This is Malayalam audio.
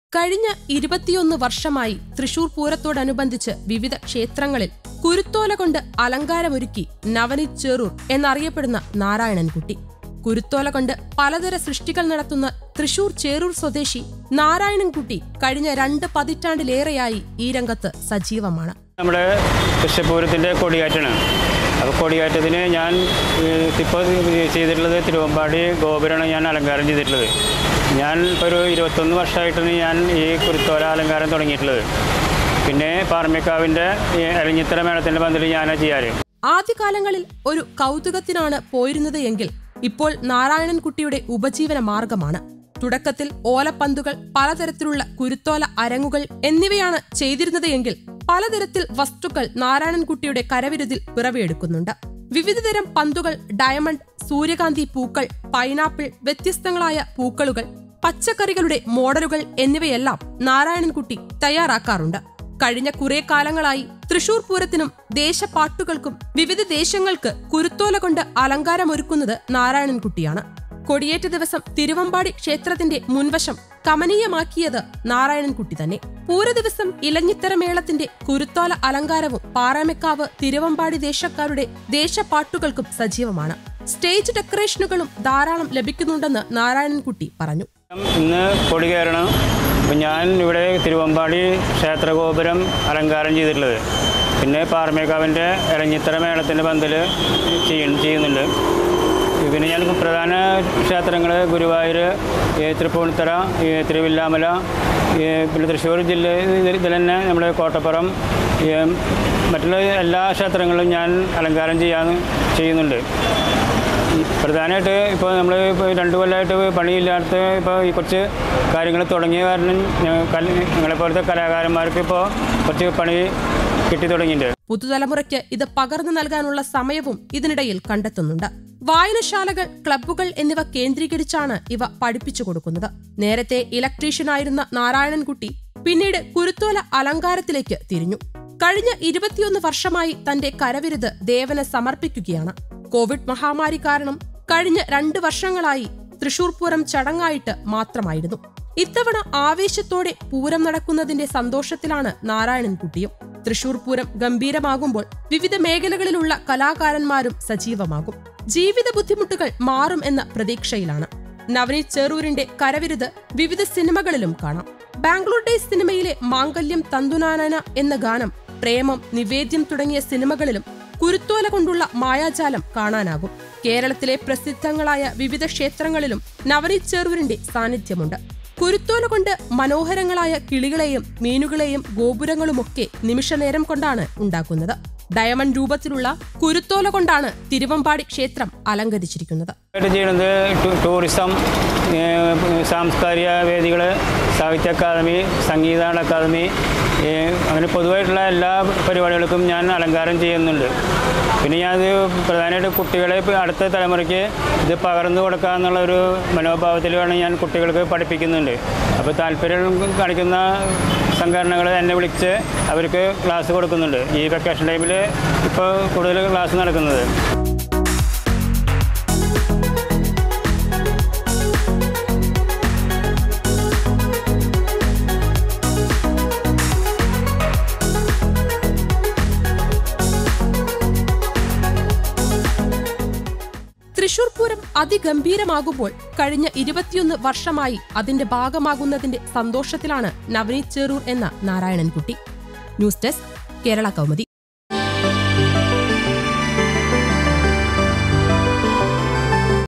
കഴിഞ്ഞ ഇരുപത്തിയൊന്ന് വർഷമായി തൃശൂർ പൂരത്തോടനുബന്ധിച്ച് വിവിധ ക്ഷേത്രങ്ങളിൽ കുരുത്തോല കൊണ്ട് അലങ്കാരമൊരുക്കി നവനീത് ചേറൂർ എന്നറിയപ്പെടുന്ന നാരായണൻകുട്ടി കുരുത്തോല കൊണ്ട് പലതര സൃഷ്ടികൾ നടത്തുന്ന തൃശൂർ ചേറൂർ സ്വദേശി നാരായണൻകുട്ടി കഴിഞ്ഞ രണ്ട് പതിറ്റാണ്ടിലേറെയായി ഈ രംഗത്ത് സജീവമാണ് നമ്മുടെ തൃശ്ശൂരത്തിൻ്റെ കൊടിയാറ്റാണ് അപ്പോൾ കൊടിയാറ്റത്തിന് ഞാൻ ഇപ്പോൾ ചെയ്തിട്ടുള്ളത് തിരുവമ്പാടി ഗോപുരമാണ് ഞാൻ അലങ്കാരം ചെയ്തിട്ടുള്ളത് ഞാൻ ഇപ്പോൾ ഒരു ഇരുപത്തൊന്ന് വർഷമായിട്ടാണ് ഞാൻ ഈ കുരുത്തോല അലങ്കാരം തുടങ്ങിയിട്ടുള്ളത് പിന്നെ പാർമിക്കാവിൻ്റെ ഈ അരഞ്ഞിത്തര മേളത്തിൻ്റെ പന്തൽ ഞാനാണ് ചെയ്യാറ് ആദ്യകാലങ്ങളിൽ ഒരു കൗതുകത്തിനാണ് പോയിരുന്നത് എങ്കിൽ ഇപ്പോൾ നാരായണൻകുട്ടിയുടെ ഉപജീവന മാർഗമാണ് തുടക്കത്തിൽ ഓലപ്പന്തുകൾ പലതരത്തിലുള്ള കുരുത്തോല അരങ്ങുകൾ എന്നിവയാണ് ചെയ്തിരുന്നത് എങ്കിൽ പലതരത്തിൽ വസ്തുക്കൾ നാരായണൻകുട്ടിയുടെ കരവിരുതിൽ പിറവിയെടുക്കുന്നുണ്ട് വിവിധതരം പന്തുകൾ ഡയമണ്ട് സൂര്യകാന്തി പൂക്കൾ പൈനാപ്പിൾ വ്യത്യസ്തങ്ങളായ പൂക്കളുകൾ പച്ചക്കറികളുടെ മോഡലുകൾ എന്നിവയെല്ലാം നാരായണൻകുട്ടി തയ്യാറാക്കാറുണ്ട് കഴിഞ്ഞ കുറെ കാലങ്ങളായി തൃശൂർ പൂരത്തിനും ദേശപാട്ടുകൾക്കും വിവിധ ദേശങ്ങൾക്ക് കുരുത്തോല കൊണ്ട് അലങ്കാരമൊരുക്കുന്നത് നാരായണൻകുട്ടിയാണ് കൊടിയേറ്റ ദിവസം തിരുവമ്പാടി ക്ഷേത്രത്തിന്റെ മുൻവശം കമനീയമാക്കിയത് നാരായണൻകുട്ടി തന്നെ പൂര ദിവസം ഇലഞ്ഞിത്തര മേളത്തിന്റെ കുരുത്തോല അലങ്കാരവും പാറമേക്കാവ് തിരുവമ്പാടി ദേശക്കാരുടെ ദേശപാട്ടുകൾക്കും സജീവമാണ് സ്റ്റേജ് ഡെക്കറേഷനുകളും ധാരാളം ലഭിക്കുന്നുണ്ടെന്ന് നാരായണൻകുട്ടി പറഞ്ഞു ഇന്ന് കൊടി കയറണം അപ്പം ഞാൻ ഇവിടെ തിരുവമ്പാടി ക്ഷേത്രഗോപുരം അലങ്കാരം ചെയ്തിട്ടുള്ളത് പിന്നെ പാറമേക്കാവിൻ്റെ ഇറങ്ങിത്തര മേളത്തിൻ്റെ പന്തൽ ചെയ്യുന്നുണ്ട് പിന്നെ ഞാൻ പ്രധാന ക്ഷേത്രങ്ങൾ ഗുരുവായൂർ ഈ തൃപ്പൂണിത്തറ ഈ തിരുവില്ലാമല ഈ പിന്നെ തൃശ്ശൂർ ജില്ല ഇതിൽ തന്നെ നമ്മുടെ കോട്ടപ്പുറം ഈ മറ്റുള്ള എല്ലാ ക്ഷേത്രങ്ങളിലും ഞാൻ അലങ്കാരം ചെയ്യാൻ ചെയ്യുന്നുണ്ട് പ്രധാനമായിട്ട് ഇപ്പോൾ നമ്മൾ ഇപ്പോൾ രണ്ട് കൊല്ലമായിട്ട് പണിയില്ലാത്ത ഇപ്പോൾ ഈ കുറച്ച് കാര്യങ്ങൾ തുടങ്ങിയ കാരണം ഞങ്ങളെപ്പോലത്തെ കലാകാരന്മാർക്ക് ഇപ്പോൾ കുറച്ച് പണി കിട്ടി തുടങ്ങിയിട്ടുണ്ട് പുതുതലമുറയ്ക്ക് ഇത് പകർന്നു നൽകാനുള്ള സമയവും ഇതിനിടയിൽ കണ്ടെത്തുന്നുണ്ട് വായനശാലകൾ ക്ലബ്ബുകൾ എന്നിവ കേന്ദ്രീകരിച്ചാണ് ഇവ പഠിപ്പിച്ചു കൊടുക്കുന്നത് നേരത്തെ ഇലക്ട്രീഷ്യനായിരുന്ന നാരായണൻകുട്ടി പിന്നീട് കുരുത്തോല അലങ്കാരത്തിലേക്ക് തിരിഞ്ഞു കഴിഞ്ഞ ഇരുപത്തിയൊന്ന് വർഷമായി തന്റെ കരവിരുത് ദേവന് സമർപ്പിക്കുകയാണ് കോവിഡ് മഹാമാരി കാരണം കഴിഞ്ഞ രണ്ട് വർഷങ്ങളായി തൃശൂർ പൂരം ചടങ്ങായിട്ട് മാത്രമായിരുന്നു ഇത്തവണ ആവേശത്തോടെ പൂരം നടക്കുന്നതിന്റെ സന്തോഷത്തിലാണ് നാരായണൻകുട്ടിയും തൃശൂർ പൂരം ഗംഭീരമാകുമ്പോൾ വിവിധ മേഖലകളിലുള്ള കലാകാരന്മാരും സജീവമാകും ജീവിത ബുദ്ധിമുട്ടുകൾ മാറും എന്ന പ്രതീക്ഷയിലാണ് നവനീത് ചെറൂരിന്റെ കരവിരുത് വിവിധ സിനിമകളിലും കാണാം ബാംഗ്ലൂർ ഡേയ്സ് സിനിമയിലെ മാംഗല്യം തന്തുനാനന എന്ന ഗാനം പ്രേമം നിവേദ്യം തുടങ്ങിയ സിനിമകളിലും കുരുത്തോല കൊണ്ടുള്ള മായാജാലം കാണാനാകും കേരളത്തിലെ പ്രസിദ്ധങ്ങളായ വിവിധ ക്ഷേത്രങ്ങളിലും നവനീത് ചെറൂരിന്റെ സാന്നിധ്യമുണ്ട് കുരുത്തോല കൊണ്ട് മനോഹരങ്ങളായ കിളികളെയും മീനുകളെയും ഗോപുരങ്ങളുമൊക്കെ നിമിഷനേരം കൊണ്ടാണ് ഉണ്ടാക്കുന്നത് ഡയമണ്ട് രൂപത്തിലുള്ള കുരുത്തോല കൊണ്ടാണ് തിരുവമ്പാടി ക്ഷേത്രം അലങ്കരിച്ചിരിക്കുന്നത് ആയിട്ട് ചെയ്യുന്നത് ടു- ടൂറിസം ഏഹ് സാംസ്കാരിക വേദികൾ സാഹിത്യ അക്കാദമി സംഗീത അക്കാദമി ഏഹ് അങ്ങനെ പൊതുവായിട്ടുള്ള എല്ലാ പരിപാടികൾക്കും ഞാൻ അലങ്കാരം ചെയ്യുന്നുണ്ട് പിന്നെ ഞാനത് പ്രധാനമായിട്ട് കുട്ടികളെ ഇപ്പം അടുത്ത തലമുറയ്ക്ക് ഇത് പകർന്നു കൊടുക്കുക എന്നുള്ള ഒരു മനോഭാവത്തിലാണ് ഞാൻ കുട്ടികൾക്ക് പഠിപ്പിക്കുന്നുണ്ട് അപ്പോൾ താല്പര്യം കാണിക്കുന്ന സംഘടനകൾ എന്നെ വിളിച്ച് അവർക്ക് ക്ലാസ് കൊടുക്കുന്നുണ്ട് ഈ വെക്കേഷൻ ടൈമിൽ ഇപ്പോൾ കൂടുതൽ ക്ലാസ് നടക്കുന്നത് തൃശൂർ പൂരം അതിഗംഭീരമാകുമ്പോൾ കഴിഞ്ഞ ഇരുപത്തിയൊന്ന് വർഷമായി അതിന്റെ ഭാഗമാകുന്നതിന്റെ സന്തോഷത്തിലാണ് നവനീത് ചെറൂർ എന്ന നാരായണൻകുട്ടി ന്യൂസ് ഡെസ്ക് കേരള കൗമുദി